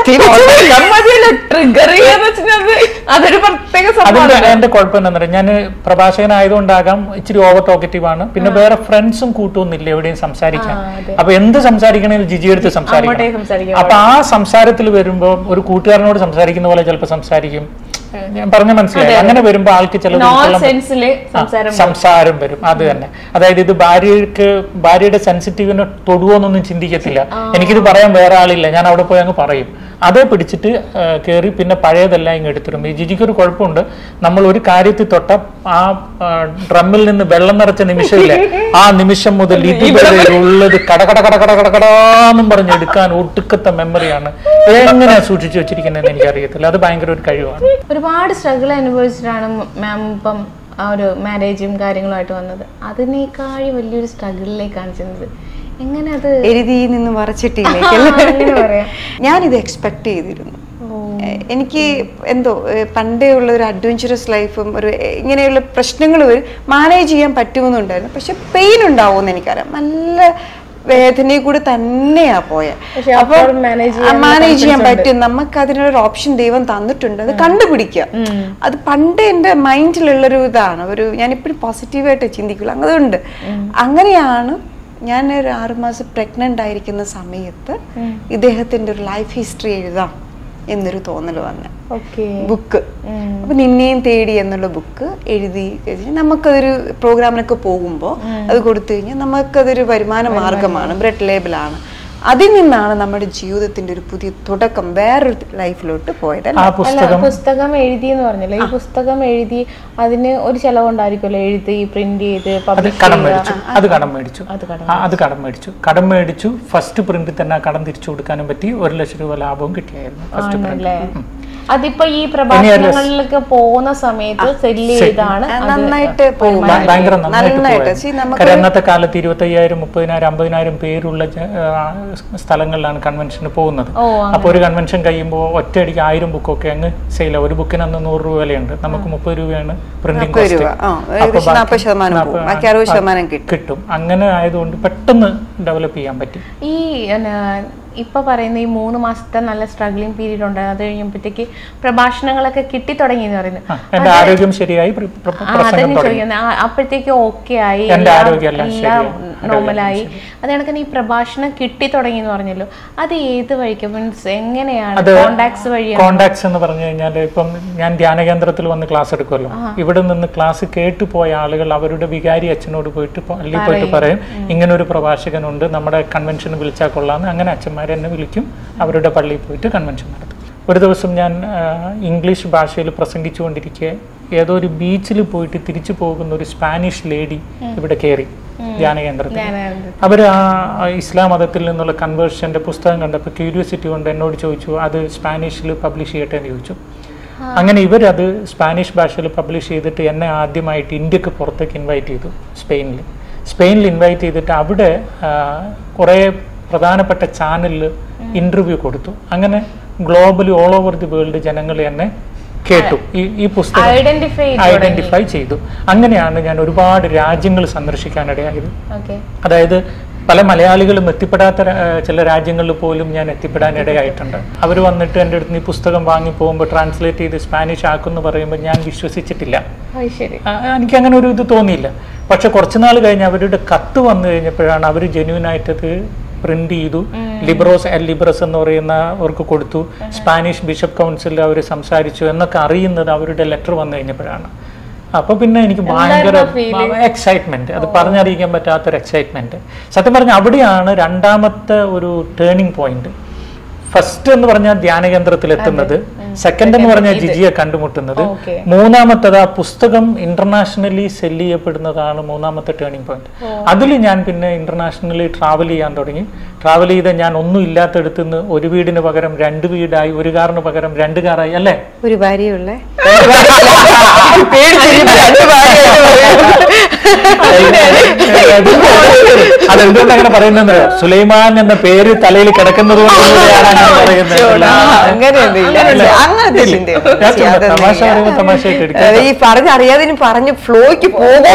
ട്രിഗർ ചെയ്യാന്ന് വെച്ചാൽ അതൊരു പ്രത്യേക അതിന്റെ സംഭവമാണ് എന്റെ കുഴപ്പം എന്താ ഞാൻ പ്രഭാഷകനായതുകൊണ്ടാകാം ഇച്ചിരി ഓവർ ടോക്കറ്റീവ് ആണ് പിന്നെ വേറെ ഫ്രണ്ട്സും കൂട്ടൊന്നുമില്ല എവിടെയും സംസാരിക്കാൻ അപ്പൊ എന്ത് സംസാരിക്കണമെങ്കിലും ജിജി എടുത്ത് അങ്ങോട്ടേ സംസാരിക്കണം സംസാരിക്കാൻ അപ്പൊ ആ സംസാരത്തിൽ വരുമ്പോ ഒരു കൂട്ടുകാരനോട് സംസാരിക്കുന്ന പോലെ ചിലപ്പോൾ സംസാരിക്കും ഞാൻ പറഞ്ഞ മനസ്സിലായി അങ്ങനെ വരുമ്പോ ആൾക്ക് ചിലത് നോൺ ഉൾക്കൊള്ളാൻ സെൻസില് സംസാരം സംസാരം വരും അത് തന്നെ അതായത് ഇത് ഭാര്യക്ക് ഭാര്യയുടെ സെൻസിറ്റീവിനെ തൊടുവോന്നൊന്നും ചിന്തിക്കത്തില്ല എനിക്കിത് പറയാൻ വേറെ ആളില്ല ഞാൻ അവിടെ പോയി അങ്ങ് പറയും അതേ പിടിച്ചിട്ട് കയറി പിന്നെ പഴയതെല്ലാം ഇങ്ങ് എടുത്തിടും ഈ ജിജിക്ക് ഒരു കുഴപ്പമുണ്ട് നമ്മൾ ഒരു കാര്യത്തിൽ തൊട്ട ആ ഡ്രമ്മിൽ നിന്ന് വെള്ളം നിറച്ച നിമിഷമില്ലേ ആ നിമിഷം മുതൽ ഇതുവരെ ഉള്ളത് കട കട കട കട കട കടാന്നും പറഞ്ഞ് എടുക്കാൻ ഒടുക്കത്തെ മെമ്മറിയാണ് എങ്ങനെ സൂക്ഷിച്ചു വെച്ചിരിക്കുന്നതെന്ന് എനിക്കറിയത്തില്ല അത് ഭയങ്കര ഒരു കഴിവാണ് ഒരുപാട് സ്ട്രഗിൾ അനുഭവിച്ചിട്ടാണ് മാം ഇപ്പം ആ ഒരു മാരേജും കാര്യങ്ങളുമായിട്ട് വന്നത് അതിനേക്കാളും വലിയൊരു സ്ട്രഗിളിലേക്കാണ് ചെന്നത് എങ്ങനെ അത് എരുതിയിൽ നിന്ന് മറച്ചിട്ടിലേക്ക് അങ്ങനെ പറയാം ഞാനിത് എക്സ്പെക്ട് ചെയ്തിരുന്നു എ- എനിക്ക് എന്തോ എ, പണ്ടേ ഉള്ള ഒരു അഡ്വഞ്ചറസ് ലൈഫും ഒരു എ, ഇങ്ങനെയുള്ള പ്രശ്നങ്ങൾ മാനേജ് ചെയ്യാൻ പറ്റുമെന്നുണ്ടായിരുന്നു പക്ഷെ പെയിൻ ഉണ്ടാവുമെന്ന് എനിക്കറിയാം നല്ല വേദനയിൽ കൂടി തന്നെയാ പോയെ പക്ഷെ അപ്പൊ അപ്പോൾ manage ചെയ്യാനുള്ള മാനേജ് ചെയ്യാൻ confidence പറ്റും നമുക്ക് അതിനൊരു ഓപ്ഷൻ ദൈവം തന്നിട്ടുണ്ട് അത് കണ്ടുപിടിക്കുക അത് പണ്ട് എൻ്റെ മൈൻഡിലുള്ളൊരു ഇതാണ് ഒരു ഞാനിപ്പോഴും പോസിറ്റീവായിട്ട് ചിന്തിക്കുള്ളൂ അതുകൊണ്ട് അങ്ങനെയാണ് ഞാൻ ഒരു ആറുമാസം പ്രഗ്നന്റ് ആയിരിക്കുന്ന സമയത്ത് ഇദ്ദേഹത്തിന്റെ ഒരു ലൈഫ് ഹിസ്റ്ററി എഴുതാം എന്നൊരു തോന്നൽ വന്നെ ഓക്കെ ബുക്ക് അപ്പൊ നിന്നെയും തേടി എന്നുള്ള ബുക്ക് എഴുതി കഴിഞ്ഞ് നമുക്കതൊരു പ്രോഗ്രാമിനൊക്കെ പോകുമ്പോൾ അത് കൊടുത്തു കഴിഞ്ഞാൽ നമുക്കതൊരു വരുമാന മാർഗമാണ് ബ്രെഡ് ലേബിളാണ് അതിൽ നിന്നാണ് നമ്മുടെ ജീവിതത്തിന്റെ ഒരു പുതിയ തുടക്കം വേറൊരു ലൈഫിലോട്ട് പോയത് ആ അല്ല പുസ്തകം പുസ്തകം എഴുതി എന്ന് പറഞ്ഞല്ലോ ഈ പുസ്തകം എഴുതി അതിന് ഒരു ചെലവുണ്ടായിരിക്കുമല്ലോ എഴുതി പ്രിന്റ് ചെയ്ത് അത് പബ്ലിഷ് കടം മേടിച്ചു അത് കടം മേടിച്ചു അത് കടം ആ, അത് കടം മേടിച്ചു കടം മേടിച്ചു ഫസ്റ്റ് പ്രിന്റിൽ തന്നെ ആ കടം തിരിച്ചു കൊടുക്കാനും പറ്റി ഒരു ലക്ഷം രൂപ ലാഭവും കിട്ടിയായിരുന്നു ഫസ്റ്റ് പ്രിന്റ് ആണല്ലേ അതിപ്പോ ഈ പ്രഭാഷണങ്ങളിലൊക്കെ പോകുന്ന സമയത്ത് സെല്ല് ചെയ്താണ് അത് നന്നായിട്ട് പോകും ഭ- ഭയങ്കര നന്നായിട്ട് നന്നായിട്ട് പോയത്. See, നമുക്ക് കാര്യം അന്നത്തെ കാലത്ത് ഇരുപത്തി അയ്യായിരം മുപ്പതിനായിരം അമ്പതിനായിരം പേരുള്ള ജ- ആ, സ്ഥലങ്ങളിലാണ് കൺവെൻഷന് പോകുന്നത് ഓ അപ്പോൾ ഒരു കൺവെൻഷൻ കഴിയുമ്പോൾ ഒറ്റയടിക്ക് ആയിരം ബുക്കൊക്കെ അങ്ങ് സെയിലാവും ഒരു ബുക്കിന് അന്ന് നൂറ് രൂപ വിലയുണ്ട് നമുക്ക് മുപ്പത് രൂപയാണ് പ്രിന്റിംഗ് മുപ്പത് രൂപ ആ ഏകദേശം നാൽപ്പത് ശതമാനം പോകും ബാക്കി അറുപത് ശതമാനം കിട്ടും കിട്ടും അങ്ങനെ ആയതുകൊണ്ട് പെട്ടെന്ന് ഡെവലപ്പ് ചെയ്യാൻ പറ്റി ഈ എന്നാ, ഇപ്പൊ പറയുന്ന ഈ മൂന്ന് മാസത്തെ നല്ല സ്ട്രഗ്ലിംഗ് പീരീഡ് ഉണ്ട് അത് കഴിഞ്ഞപ്പോഴത്തേക്ക് പ്രഭാഷണങ്ങളൊക്കെ കിട്ടി തുടങ്ങി എന്ന് പറയുന്നു ആ, എന്റെ ആരോഗ്യം ശരിയായി പ്ര- പ്ര- ആ, പ്രസംഗം അതന്നെ തുടങ്ങി ചോദിക്കുന്നത് ആ, അപ്പോഴത്തേക്ക് ഓക്കെ ആയി എന്റെ എല്ലാം- ആരോഗ്യം എല്ലാം എല്ലാം ശരിയായി. നോർമലായി അത് കണക്കിന് ഈ പ്രഭാഷണം കിട്ടി തുടങ്ങി എന്ന് പറഞ്ഞല്ലോ അത് ഏത് വഴിക്ക് മീൻസ് എങ്ങനെയാണ് അത് കോണ്ടാക്ട്സ് വഴിയാണ് കോണ്ടാക്ട്സ് എന്ന് പറഞ്ഞു കഴിഞ്ഞാൽ ഇപ്പം ഞാൻ ധ്യാന കേന്ദ്രത്തിൽ വന്ന് ക്ലാസ് എടുക്കുമല്ലോ ഇവിടെ നിന്ന് ക്ലാസ് കേട്ടു പോയ ആളുകൾ അവരുടെ വികാരി അച്ഛനോട് പോയിട്ട് പള്ളിയിൽ പോയിട്ട് പറയും ഇങ്ങനെ ഒരു പ്രഭാഷകനുണ്ട് നമ്മുടെ കൺവെൻഷന് വിളിച്ചാൽ കൊള്ളാന്ന് അങ്ങനെ അച്ഛന്മാർ എന്നെ വിളിക്കും അവരുടെ പള്ളിയിൽ പോയിട്ട് കൺവെൻഷൻ നടത്തും ഒരു ദിവസം ഞാൻ ആ, ഇംഗ്ലീഷ് ഭാഷയിൽ പ്രസംഗിച്ചുകൊണ്ടിരിക്കെ ഏതോ ഒരു ബീച്ചിൽ പോയിട്ട് തിരിച്ചു പോകുന്ന ഒരു സ്പാനിഷ് ലേഡി ഇവിടെ കയറി ധ്യാന കേന്ദ്രത്തിൽ ഞാനാണ് അവർ ആ ഇസ്ലാം മതത്തിൽ നിന്നുള്ള കൺവേർഷന്റെ പുസ്തകം കണ്ടപ്പോൾ ക്യൂരിയോസിറ്റി കൊണ്ട് എന്നോട് ചോദിച്ചു അത് സ്പാനിഷിൽ പബ്ലിഷ് ചെയ്യട്ടെ എന്ന് ചോദിച്ചു അങ്ങനെ ഇവരത് സ്പാനിഷ് ഭാഷയിൽ പബ്ലിഷ് ചെയ്തിട്ട് എന്നെ ആദ്യമായിട്ട് ഇന്ത്യക്ക് പുറത്തേക്ക് ഇൻവൈറ്റ് ചെയ്തു സ്പെയിനിൽ സ്പെയിനിൽ ഇൻവൈറ്റ് ചെയ്തിട്ട് അവിടെ ആ, കുറേ പ്രധാനപ്പെട്ട ചാനലിൽ ഇൻ്റർവ്യൂ കൊടുത്തു അങ്ങനെ globally all over the world ജനങ്ങൾ എന്നെ കേട്ടു ഈ ഈ പുസ്തകം ഐഡന്റിഫൈ ഐഡന്റിഫൈ ചെയ്തു അങ്ങനെയാണ് ഞാൻ ഒരുപാട് രാജ്യങ്ങൾ സന്ദർശിക്കാനിടയായത് ഓക്കെ അതായത് പല മലയാളികളും എത്തിപ്പെടാത്ത രാ- ഏഹ് ചില രാജ്യങ്ങളിൽ പോലും ഞാൻ എത്തിപ്പെടാൻ ഇടയായിട്ടുണ്ട് അവർ വന്നിട്ട് എൻ്റെ അടുത്ത് നീ പുസ്തകം വാങ്ങി പോകുമ്പോൾ ട്രാൻസ്ലേറ്റ് ചെയ്ത് സ്പാനിഷ് ആക്കുമെന്ന് പറയുമ്പോൾ ഞാൻ വിശ്വസിച്ചിട്ടില്ല അത് ശരി ആ, എനിക്ക് അങ്ങനെ ഒരു ഇത് തോന്നിയില്ല പക്ഷെ കുറച്ച് നാൾ കഴിഞ്ഞ് അവരുടെ കത്ത് വന്നു കഴിഞ്ഞപ്പോഴാണ് അവർ ജെന്യൂൻ ആയിട്ടത് പ്രിന്റ് ചെയ്തു ലിബ്രോസ് എൽ ലിബ്രസ് എന്ന് പറയുന്ന അവർക്ക് കൊടുത്തു സ്പാനിഷ് ബിഷപ്പ് കൗൺസിലിൽ അവർ സംസാരിച്ചു എന്നൊക്കെ അറിയുന്നത് അവരുടെ ലെറ്റർ വന്നു കഴിഞ്ഞപ്പോഴാണ് അപ്പൊ പിന്നെ എനിക്ക് ഭയങ്കര എക്സൈറ്റ്മെന്റ് അത് പറഞ്ഞറിയിക്കാൻ പറ്റാത്തൊരു എക്സൈറ്റ്മെന്റ് സത്യം പറഞ്ഞാൽ അവിടെയാണ് രണ്ടാമത്തെ ഒരു ടേണിംഗ് പോയിന്റ് ഫസ്റ്റ് എന്ന് പറഞ്ഞാൽ ധ്യാന കേന്ദ്രത്തിൽ എത്തുന്നത് സെക്കൻഡ് എന്ന് പറഞ്ഞാൽ ജിജിയെ കണ്ടുമുട്ടുന്നത് ഓക്കെ മൂന്നാമത്തത് ആ പുസ്തകം ഇന്റർനാഷണലി സെല് ചെയ്യപ്പെടുന്നതാണ് മൂന്നാമത്തെ ടേണിംഗ് പോയിന്റ് അതിൽ ഞാൻ പിന്നെ ഇന്റർനാഷണലി ട്രാവൽ ചെയ്യാൻ തുടങ്ങി ട്രാവൽ ചെയ്ത ഞാൻ ഒന്നും ഇല്ലാത്തടത്ത് നിന്ന് ഒരു വീടിന് പകരം രണ്ട് വീടായി ഒരു കാറിന് പകരം രണ്ട് കാറായി അല്ലേ ഒരു ഭാര്യയുള്ള അതെന്തുകൊണ്ട് അങ്ങനെ പറയുന്നത് സുലൈമാൻ എന്ന പേര് തലയിൽ കിടക്കുന്നത് കൊണ്ടുകൂടിയാണ് അങ്ങനെ പറയുന്നത് അങ്ങനെയൊന്നുമില്ല അല്ല. അങ്ങനത്തെ ഇല്ല. ചിന്തയൊന്നും ഞാൻ ഇല്ല. ചുമ്മാ തമാശ അതൊന്നുമില്ല. പറയുമ്പോൾ തമാശയായിട്ട് എടുക്കാം അതായത് ഈ പറഞ്ഞറിയാതെ ഇനി പറഞ്ഞ് ഫ്ലോയ്ക്ക് പോകുമോ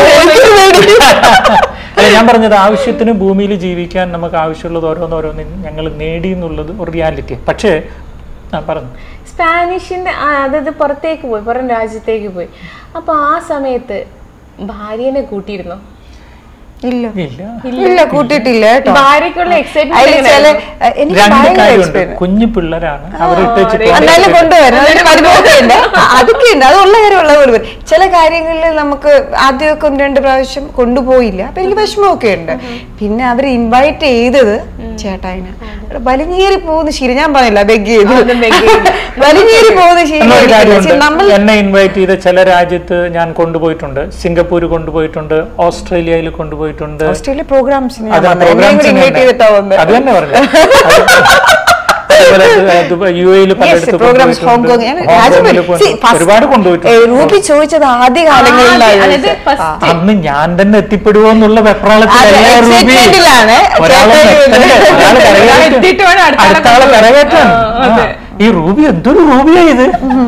അല്ല ഞാൻ പറഞ്ഞത് ആവശ്യത്തിന് ഭൂമിയിൽ ജീവിക്കാൻ നമുക്ക് ആവശ്യമുള്ളത് ഓരോന്നോരോന്ന് ഞങ്ങൾ നേടി എന്നുള്ളത് ഒരു റിയാലിറ്റി പക്ഷേ ആ പറഞ്ഞു സ്പാനിഷിന്റെ ആ, അതായത് പുറത്തേക്ക് പോയി പുറം രാജ്യത്തേക്ക് പോയി അപ്പൊ ആ സമയത്ത് ഭാര്യനെ കൂട്ടിയിരുന്നോ ഇല്ല ഇല്ല ഇല്ല കൂട്ടിയിട്ടില്ല കേട്ടോ ഭാര്യക്കുള്ള അതിൽ എക്സൈറ്റ്മെന്റ് ചില എനിക്ക് രണ്ട് ഭയങ്കര കാര്യമുണ്ട് experience. കുഞ്ഞു പിള്ളേരാണ് അവരിട്ട് എന്നാലും കൊണ്ടുവരണം അതിന് പരിഭവമൊക്കെ ഉണ്ട് അതൊക്കെ ഉണ്ട് അതുള്ള കാര്യമുള്ള പോലെ വരും ചില കാര്യങ്ങളിൽ നമുക്ക് ആദ്യമൊക്കെ ഒന്ന് രണ്ട് പ്രാവശ്യം കൊണ്ടുപോയില്ല അപ്പൊ എനിക്ക് വിഷമമൊക്കെ ഉണ്ട് പിന്നെ അവർ ഇൻവൈറ്റ് ചെയ്തത് ചേട്ടായിന് വലിഞ്ഞേറി പോകുന്ന ശീലം ഞാൻ പറഞ്ഞില്ല ബെഗ് ചെയ്ത് അതൊന്നും beg ചെയ്യില്ല. വലിഞ്ഞേറി പോകുന്ന ശീലം എന്നൊരു എനിക്കില്ല. കാര്യമുണ്ട് പക്ഷെ നമ്മൾ എന്നെ ഇൻവൈറ്റ് ചെയ്ത ചില രാജ്യത്ത് ഞാൻ കൊണ്ടുപോയിട്ടുണ്ട് സിംഗപ്പൂർ കൊണ്ടുപോയിട്ടുണ്ട് ഓസ്ട്രേലിയയിൽ കൊണ്ടുപോയിട്ടുണ്ട് ഓസ്ട്രേലിയ പ്രോഗ്രാംസ് അത് programs ഇൻവൈറ്റ് ചെയ്തിട്ടാ വന്നത് അത് തന്നെ പറഞ്ഞു അതുപോലെ ദു- ദുബായ് യു എയിൽ പലയിടത്ത് പ്രോഗ്രാംസ് കൊണ്ടുപോയിട്ടുണ്ട്. ഹോങ്കോങ് ഞാൻ ഹോങ്കോങ്ങിൽ രാജ്യം പോയി- ഒരുപാട് കൊണ്ടുപോയിട്ടുണ്ട് റൂബി ചോദിച്ചത് ആദ്യ അതായത് കാലങ്ങളിലായിരുന്നു first അന്ന് ഞാൻ തന്നെ എത്തിപ്പെടുവോ എന്നുള്ള അതെ, വെപ്രാളത്തിലല്ലേ റൂബി excitement-ലാണ്. ഒരാളെ ചേട്ടായി നിർത്തണ്ടേ? ഒരാള് കരകയറ്റം. എത്തിയിട്ട് വേണം അടുത്ത ആളെ അടുത്ത ആളെ കൊണ്ടുപോകാൻ. കരകയറ്റാൻ. ആ, അതെ. ആ. ഈ റൂബി എന്തൊരു റൂബിയാ ഇത്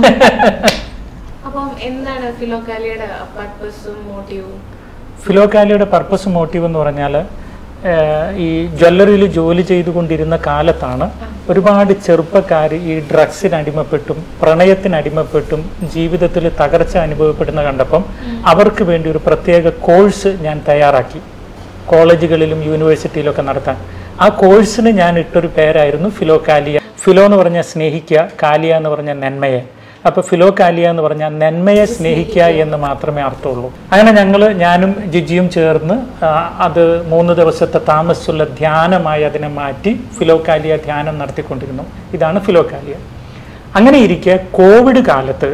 അപ്പം എന്താണ് ഫിലോക്കാലിയുടെ പർപ്പസും മോട്ടീവും ഫിലോകാലിയുടെ പർപ്പസ് മോട്ടീവ് എന്ന് പറഞ്ഞാൽ ഏഹ്, ഈ ജ്വല്ലറിയിൽ ജോലി ചെയ്തുകൊണ്ടിരുന്ന കാലത്താണ് ഒരുപാട് ചെറുപ്പക്കാർ ഈ ഡ്രഗ്സിന് അടിമപ്പെട്ടും പ്രണയത്തിന് അടിമപ്പെട്ടും ജീവിതത്തിൽ തകർച്ച അനുഭവപ്പെടുന്ന കണ്ടപ്പം അവർക്ക് വേണ്ടി ഒരു പ്രത്യേക കോഴ്സ് ഞാൻ തയ്യാറാക്കി കോളേജുകളിലും യൂണിവേഴ്സിറ്റിയിലൊക്കെ നടത്താൻ ആ കോഴ്സിന് ഞാൻ ഇട്ടൊരു പേരായിരുന്നു ഫിലോ കാലിയ ഫിലോ എന്ന് പറഞ്ഞാൽ സ്നേഹിക്കുക കാലിയ എന്ന് പറഞ്ഞാൽ നന്മയെ അപ്പൊ ഫിലോ കാലിയ എന്ന് പറഞ്ഞാൽ നന്മയെ സ്നേഹിക്കുക എന്ന് മാത്രമേ അർത്ഥമുള്ളൂ അങ്ങനെ ഞങ്ങൾ ഞാനും ജിജിയും ചേർന്ന് ആ, അത് മൂന്ന് ദിവസത്തെ താമസിച്ചുള്ള ധ്യാനമായി അതിനെ മാറ്റി ഫിലോ കാലിയ ധ്യാനം നടത്തിക്കൊണ്ടിരുന്നു ഇതാണ് ഫിലോ കാലിയ അങ്ങനെ ഇരിക്കെ കോവിഡ് കാലത്ത്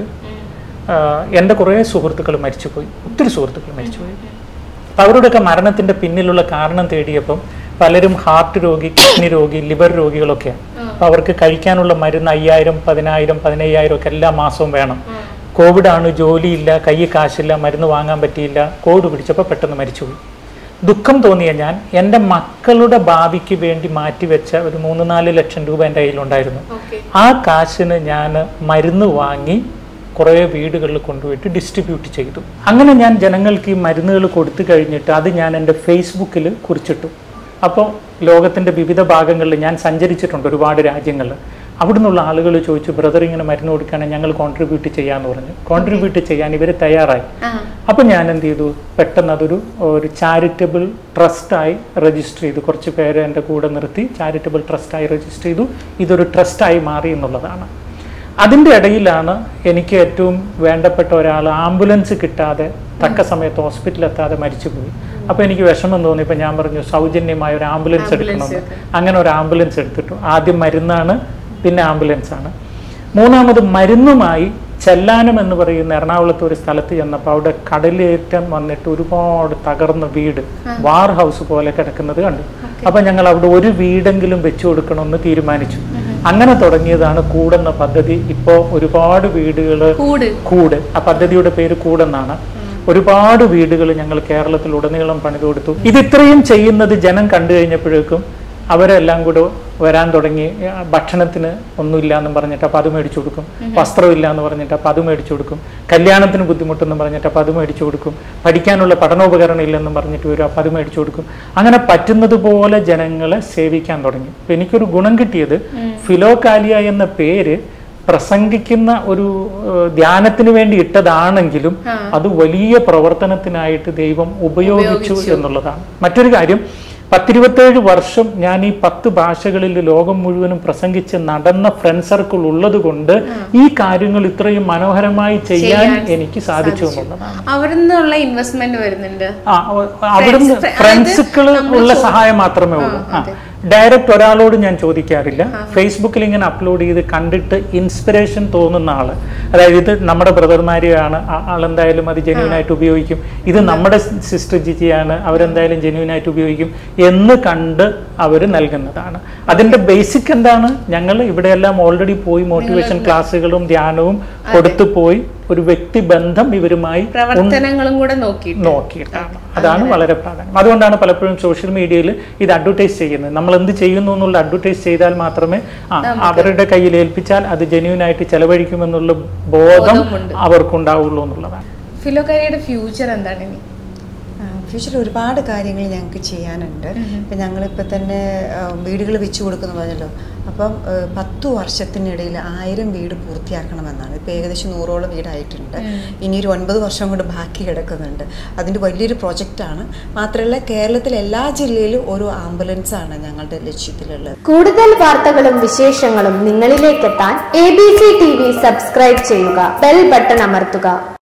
ആ, എൻ്റെ കുറേ സുഹൃത്തുക്കൾ മരിച്ചുപോയി ഒത്തിരി സുഹൃത്തുക്കൾ മരിച്ചുപോയി അപ്പൊ അവരുടെയൊക്കെ മരണത്തിന്റെ പിന്നിലുള്ള കാരണം തേടിയപ്പം പലരും ഹാർട്ട് രോഗി കിഡ്നി രോഗി ലിവർ രോഗികളൊക്കെയാണ് അപ്പൊ അവർക്ക് കഴിക്കാനുള്ള മരുന്ന് അയ്യായിരം പതിനായിരം പതിനയ്യായിരം ഒക്കെ എല്ലാ മാസവും വേണം കോവിഡ് ആണ് ജോലിയില്ല കൈ കാശില്ല മരുന്ന് വാങ്ങാൻ പറ്റിയില്ല കോവിഡ് പിടിച്ചപ്പോൾ പെട്ടെന്ന് മരിച്ചുപോയി ദുഃഖം തോന്നിയ ഞാൻ എൻ്റെ മക്കളുടെ ഭാവിക്ക് വേണ്ടി മാറ്റിവെച്ച ഒരു മൂന്ന് നാല് ലക്ഷം രൂപ എൻ്റെ കയ്യിലുണ്ടായിരുന്നു ആ കാശിന് ഞാൻ മരുന്ന് വാങ്ങി കുറേ വീടുകളിൽ കൊണ്ടുപോയിട്ട് ഡിസ്ട്രിബ്യൂട്ട് ചെയ്തു അങ്ങനെ ഞാൻ ജനങ്ങൾക്ക് ഈ മരുന്നുകൾ കൊടുത്തു കഴിഞ്ഞിട്ട് അത് ഞാൻ എൻ്റെ ഫേസ്ബുക്കിൽ കുറിച്ചിട്ടു അപ്പോൾ ലോകത്തിൻ്റെ വിവിധ ഭാഗങ്ങളിൽ ഞാൻ സഞ്ചരിച്ചിട്ടുണ്ട് ഒരുപാട് രാജ്യങ്ങളിൽ അവിടെ നിന്നുള്ള ആളുകൾ ചോദിച്ചു ബ്രദർ ഇങ്ങനെ മരുന്ന് കൊടുക്കുകയാണെങ്കിൽ ഞങ്ങൾ കോൺട്രിബ്യൂട്ട് ചെയ്യാമെന്ന് പറഞ്ഞു കോൺട്രിബ്യൂട്ട് ചെയ്യാൻ ഇവർ തയ്യാറായി അപ്പം ഞാൻ എന്ത് ചെയ്തു പെട്ടെന്ന് അതൊരു ഒരു ചാരിറ്റബിൾ ട്രസ്റ്റായി രജിസ്റ്റർ ചെയ്തു കുറച്ച് പേര് എൻ്റെ കൂടെ നിർത്തി ചാരിറ്റബിൾ ട്രസ്റ്റായി രജിസ്റ്റർ ചെയ്തു ഇതൊരു ട്രസ്റ്റായി മാറി എന്നുള്ളതാണ് അതിൻ്റെ ഇടയിലാണ് എനിക്ക് ഏറ്റവും വേണ്ടപ്പെട്ട ഒരാൾ ആംബുലൻസ് കിട്ടാതെ തക്ക സമയത്ത് ഹോസ്പിറ്റലിൽ എത്താതെ മരിച്ചുപോയി അപ്പോൾ എനിക്ക് വിഷമം തോന്നി ഇപ്പം ഞാൻ പറഞ്ഞു സൗജന്യമായ ഒരു ആംബുലൻസ് എടുക്കണമെന്ന് അങ്ങനെ ഒരു ആംബുലൻസ് എടുത്തിട്ടു ആദ്യം മരുന്നാണ് പിന്നെ ആംബുലൻസ് ആണ് മൂന്നാമത് മരുന്നുമായി ചെല്ലാനം എന്ന് പറയുന്ന എറണാകുളത്ത് ഒരു സ്ഥലത്ത് ചെന്നപ്പോൾ അവിടെ കടലേറ്റം വന്നിട്ട് ഒരുപാട് തകർന്ന വീട് വാർ ഹൗസ് പോലെ കിടക്കുന്നത് കണ്ടു അപ്പൊ ഞങ്ങൾ അവിടെ ഒരു വീടെങ്കിലും വെച്ചു കൊടുക്കണമെന്ന് തീരുമാനിച്ചു അങ്ങനെ തുടങ്ങിയതാണ് കൂടെന്ന പദ്ധതി ഇപ്പോൾ ഒരുപാട് വീടുകൾ കൂട് കൂട് ആ പദ്ധതിയുടെ പേര് കൂടെന്നാണ് ഒരുപാട് വീടുകൾ ഞങ്ങൾ കേരളത്തിൽ ഉടനീളം പണിത് കൊടുത്തു ഇത് ഇത്രയും ചെയ്യുന്നത് ജനം കണ്ടു കഴിഞ്ഞപ്പോഴേക്കും അവരെല്ലാം കൂടെ വരാൻ തുടങ്ങി ആ, ഭക്ഷണത്തിന് ഒന്നുമില്ല എന്ന് പറഞ്ഞിട്ട് അപ്പം അത് മേടിച്ചു കൊടുക്കും വസ്ത്രമില്ല എന്ന് പറഞ്ഞിട്ട് അപ്പം അത് മേടിച്ചു കൊടുക്കും കല്യാണത്തിന് ബുദ്ധിമുട്ടെന്ന് പറഞ്ഞിട്ട് അപ്പം അത് മേടിച്ചു കൊടുക്കും പഠിക്കാനുള്ള പഠനോപകരണം ഇല്ലെന്ന് പറഞ്ഞിട്ട് വരും അപ്പം അത് മേടിച്ചു കൊടുക്കും അങ്ങനെ പറ്റുന്നത് പോലെ ജനങ്ങളെ സേവിക്കാൻ തുടങ്ങി അപ്പം എനിക്കൊരു ഗുണം കിട്ടിയത് ഫിലോകാലിയ എന്ന പേര് പ്രസംഗിക്കുന്ന ഒരു ഏഹ്, ധ്യാനത്തിന് വേണ്ടി ഇട്ടതാണെങ്കിലും അത് വലിയ പ്രവർത്തനത്തിനായിട്ട് ദൈവം ഉപയോഗിച്ചു എന്നുള്ളതാണ് മറ്റൊരു കാര്യം പത്തിരുപത്തേഴ് വർഷം ഞാൻ ഈ പത്ത് ഭാഷകളിൽ ലോകം മുഴുവനും പ്രസംഗിച്ച് നടന്ന ഫ്രണ്ട് സർക്കിൾ ഉള്ളത് കൊണ്ട് ഈ കാര്യങ്ങൾ ഇത്രയും മനോഹരമായി ചെയ്യാൻ എനിക്ക് സാധിച്ചു എന്നുള്ളതാണ് അവിടെ നിന്നുള്ള ഇൻവെസ്റ്റ്മെന്റ് വരുന്നുണ്ട് ആ, ഒ- അവിടുന്ന് Friends- ഫ്രണ്ട്സുകൾ നമ്മള് ഉള്ള ചോ- സഹായം മാത്രമേ ഉള്ളൂ ആ ഡയറക്റ്റ് ഒരാളോട് ഞാൻ ചോദിക്കാറില്ല ഫേസ്ബുക്കിൽ ഇങ്ങനെ അപ്ലോഡ് ചെയ്ത് കണ്ടിട്ട് ഇൻസ്പിറേഷൻ തോന്നുന്ന ആള് അതായത് ഇത് നമ്മുടെ ബ്രദർമാരെയാണ് ആളെന്തായാലും അത് ജെന്യൂൻ ആയിട്ട് ഉപയോഗിക്കും ഇത് നമ്മുടെ സിസ്റ്റർ ജിജിയാണ് അവരെന്തായാലും ജെന്യൂൻ ആയിട്ട് ഉപയോഗിക്കും എന്ന് കണ്ട് അവർ നൽകുന്നതാണ് അതിന്റെ ബേസിക് എന്താണ് ഞങ്ങൾ ഇവിടെയെല്ലാം ഓൾറെഡി പോയി മോട്ടിവേഷൻ ക്ലാസ്സുകളും ധ്യാനവും കൊടുത്തു പോയി ഒരു വ്യക്തിബന്ധം ഇവരുമായി പ്രവർത്തനങ്ങളും കൂടെ നോക്കിയിട്ട് നോക്കിയിട്ടാണ് അതാണ് വളരെ പ്രാധാന്യം അതുകൊണ്ടാണ് പലപ്പോഴും സോഷ്യൽ മീഡിയയിൽ ഇത് അഡ്വർടൈസ് ചെയ്യുന്നത് നമ്മൾ എന്ത് ചെയ്യുന്നു എന്നുള്ള അഡ്വർടൈസ് ചെയ്താൽ മാത്രമേ ആ അവരുടെ കയ്യിൽ ഏൽപ്പിച്ചാൽ അത് ജെന്യൂൻ ആയിട്ട് ചെലവഴിക്കുമെന്നുള്ള ബോധം അവർക്കുണ്ടാവുള്ളൂ എന്നുള്ളതാണ് ഫിലോകാരിയുടെ ഫ്യൂച്ചർ എന്താണ് ഇനി ഫ്യൂച്ചറിൽ ഒരുപാട് കാര്യങ്ങൾ ഞങ്ങൾക്ക് ചെയ്യാനുണ്ട് ഇപ്പം ഞങ്ങളിപ്പോൾ തന്നെ വീടുകൾ വെച്ച് കൊടുക്കുന്നു പറഞ്ഞല്ലോ അപ്പം ആ, പത്തു വർഷത്തിനിടയിൽ ആയിരം വീട് പൂർത്തിയാക്കണമെന്നാണ് ഇപ്പം ഏകദേശം നൂറോളം വീടായിട്ടുണ്ട് ഇനി ഒരു ഒൻപത് വർഷം കൊണ്ട് ബാക്കി കിടക്കുന്നുണ്ട് അതിൻ്റെ വലിയൊരു പ്രൊജക്റ്റാണ് മാത്രമല്ല കേരളത്തിലെ എല്ലാ ജില്ലയിലും ഓരോ ആംബുലൻസ് ആണ് ഞങ്ങളുടെ ലക്ഷ്യത്തിലുള്ളത് കൂടുതൽ വാർത്തകളും വിശേഷങ്ങളും നിങ്ങളിലേക്കെത്താൻ A B C T V subscribe ചെയ്യുക ബെൽ ബട്ടൺ അമർത്തുക